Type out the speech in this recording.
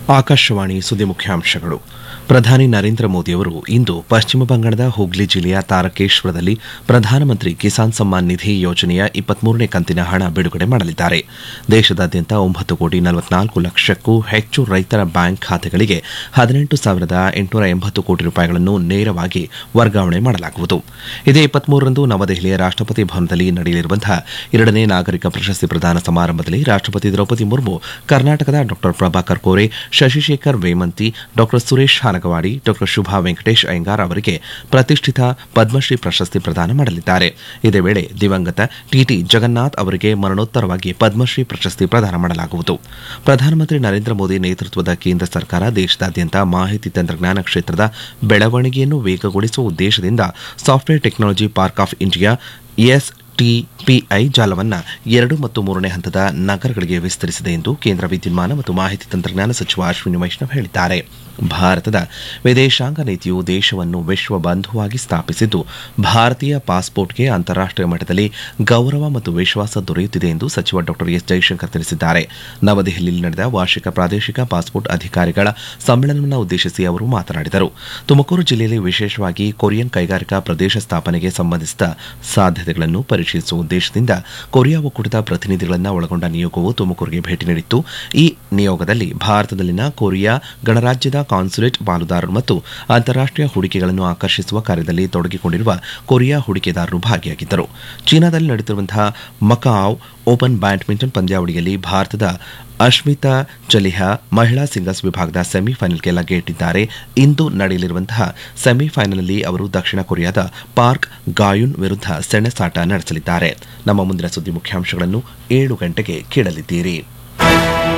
ಆಕಾಶವಾಣಿ ಸುದ್ದಿ ಮುಖ್ಯಾಂಶಗಳು ಪ್ರಧಾನಿ ನರೇಂದ್ರ ಮೋದಿಯವರು ಇಂದು ಪಶ್ಚಿಮ ಬಂಗಾಳದ ಹುಗ್ಲಿ ಜಿಲ್ಲೆಯ ತಾರಕೇಶ್ವರದಲ್ಲಿ ಪ್ರಧಾನಮಂತ್ರಿ ಕಿಸಾನ್ ಸಮ್ಮಾನ್ ನಿಧಿ ಯೋಜನೆಯ ಇಪ್ಪತ್ಮೂರನೇ ಕಂತಿನ ಹಣ ಬಿಡುಗಡೆ ಮಾಡಲಿದ್ದಾರೆ ದೇಶದಾದ್ಯಂತ ಒಂಬತ್ತು ಕೋಟಿ ನಲವತ್ನಾಲ್ಕು ಲಕ್ಷಕ್ಕೂ ಹೆಚ್ಚು ರೈತರ ಬ್ಯಾಂಕ್ ಖಾತೆಗಳಿಗೆ ಹದಿನೆಂಟು ಸಾವಿರದ ಎಂಟುನೂರ ಎಂಬತ್ತು ಕೋಟಿ ರೂಪಾಯಿಗಳನ್ನು ನೇರವಾಗಿ ವರ್ಗಾವಣೆ ಮಾಡಲಾಗುವುದು ಇದೇ ಇಪ್ಪತ್ಮೂರರಂದು ನವದೆಹಲಿಯ ರಾಷ್ಟಪತಿ ಭವನದಲ್ಲಿ ನಡೆಯಲಿರುವಂತಹ ಎರಡನೇ ನಾಗರಿಕ ಪ್ರಶಸ್ತಿ ಪ್ರದಾನ ಸಮಾರಂಭದಲ್ಲಿ ರಾಷ್ಟಪತಿ ದ್ರೌಪದಿ ಮುರ್ಮು ಕರ್ನಾಟಕದ ಡಾ ಪ್ರಭಾಕರ್ ಕೋರೆ ಶಶಿಶೇಖರ್ ವೇಮಂತಿ ಡಾ ಸುರೇಶ್ ಹಾನಗವಾಡಿ ಡಾ ಶುಭಾ ವೆಂಕಟೇಶ್ ಅಯ್ಯಂಗಾರ್ ಅವರಿಗೆ ಪ್ರತಿಷ್ಠಿತ ಪದ್ಮಶ್ರೀ ಪ್ರಶಸ್ತಿ ಪ್ರದಾನ ಮಾಡಲಿದ್ದಾರೆ ಇದೇ ವೇಳೆ ದಿವಂಗತ ಟಿಟಿ ಜಗನ್ನಾಥ್ ಅವರಿಗೆ ಮರಣೋತ್ತರವಾಗಿ ಪದ್ಮಶ್ರೀ ಪ್ರಶಸ್ತಿ ಪ್ರದಾನ ಮಾಡಲಾಗುವುದು ಪ್ರಧಾನಮಂತ್ರಿ ನರೇಂದ್ರ ಮೋದಿ ನೇತೃತ್ವದ ಕೇಂದ್ರ ಸರ್ಕಾರ ದೇಶದಾದ್ಯಂತ ಮಾಹಿತಿ ತಂತ್ರಜ್ಞಾನ ಕ್ಷೇತ್ರದ ಬೆಳವಣಿಗೆಯನ್ನು ವೇಗಗೊಳಿಸುವ ಉದ್ದೇಶದಿಂದ software technology park of India S TPI ಜಾಲವನ್ನು ಎರಡು ಮತ್ತು ಮೂರನೇ ಹಂತದ ನಗರಗಳಿಗೆ ವಿಸ್ತರಿಸಿದೆ ಎಂದು ಕೇಂದ್ರ ವಿದ್ಯುನ್ಮಾನ ಮತ್ತು ಮಾಹಿತಿ ತಂತ್ರಜ್ಞಾನ ಸಚಿವ ಅಶ್ವಿನಿ ವೈಷ್ಣವ್ ಹೇಳಿದ್ದಾರೆ ಭಾರತದ ವಿದೇಶಾಂಗ ನೀತಿಯು ದೇಶವನ್ನು ವಿಶ್ವ ಬಂಧುವಾಗಿ ಸ್ಥಾಪಿಸಿದ್ದು ಭಾರತೀಯ ಪಾಸ್ಪೋರ್ಟ್ಗೆ ಅಂತಾರಾಷ್ಟೀಯ ಮಟ್ಟದಲ್ಲಿ ಗೌರವ ಮತ್ತು ವಿಶ್ವಾಸ ದೊರೆಯುತ್ತಿದೆ ಎಂದು ಸಚಿವ ಡಾ ಎಸ್ ಜೈಶಂಕರ್ ತಿಳಿಸಿದ್ದಾರೆ ನವದೆಹಲಿಯಲ್ಲಿ ನಡೆದ ವಾರ್ಷಿಕ ಪ್ರಾದೇಶಿಕ ಪಾಸ್ಪೋರ್ಟ್ ಅಧಿಕಾರಿಗಳ ಸಮ್ಮೇಳನವನ್ನು ಉದ್ದೇಶಿಸಿ ಅವರು ಮಾತನಾಡಿದರು ತುಮಕೂರು ಜಿಲ್ಲೆಯಲ್ಲಿ ವಿಶೇಷವಾಗಿ ಕೊರಿಯನ್ ಕೈಗಾರಿಕಾ ಪ್ರದೇಶ ಸ್ಥಾಪನೆಗೆ ಸಂಬಂಧಿಸಿದ ಸಾಧ್ಯತೆಗಳನ್ನು ಪರಿಶೀಲಿಸುವ ಉದ್ದೇಶದಿಂದ ಕೊರಿಯಾ ಒಕ್ಕೂಟದ ಪ್ರತಿನಿಧಿಗಳನ್ನು ಒಳಗೊಂಡ ನಿಯೋಗವು ತುಮಕೂರಿಗೆ ಭೇಟಿ ನೀಡಿತ್ತು ಈ ನಿಯೋಗದಲ್ಲಿ ಭಾರತದಲ್ಲಿನ ಕೊರಿಯಾ ಗಣರಾಜ್ಯದ ಕಾನ್ಸುಲೇಟ್ ಪಾಲುದಾರರು ಮತ್ತು ಅಂತಾರಾಷ್ಟೀಯ ಹೂಡಿಕೆಗಳನ್ನು ಆಕರ್ಷಿಸುವ ಕಾರ್ಯದಲ್ಲಿ ತೊಡಗಿಕೊಂಡಿರುವ ಕೊರಿಯಾ ಹೂಡಿಕೆದಾರರು ಭಾಗಿಯಾಗಿದ್ದರು ಚೀನಾದಲ್ಲಿ ನಡೆಯುತ್ತಿರುವಂತಹ ಮಕಾವ್ ಓಪನ್ ಬ್ಯಾಡ್ಮಿಂಟನ್ ಪಂದ್ಯಾವಳಿಯಲ್ಲಿ ಭಾರತದ ಅಶ್ಮಿತಾ ಚಲಿಹಾ ಮಹಿಳಾ ಸಿಂಗಲ್ಸ್ ವಿಭಾಗದ ಸೆಮಿಫೈನಲ್ಗೆ ಲಗ್ಗೆಯಿಟ್ಟಿದ್ದಾರೆ ಇಂದು ನಡೆಯಲಿರುವಂತಹ ಸೆಮಿಫೈನಲ್ನಲ್ಲಿ ಅವರು ದಕ್ಷಿಣ ಕೊರಿಯಾದ ಪಾರ್ಕ್ ಗಾಯುನ್ ವಿರುದ್ಧ ಸೆಣಸಾಟ ನಡೆಸಲಿದ್ದಾರೆ ನಮ್ಮ ಮುಂದಿನ ಸುದ್ದಿ ಮುಖ್ಯಾಂಶಗಳನ್ನು ಏಳು ಗಂಟೆಗೆ ಕೇಳಲಿದ್ದೀರಿ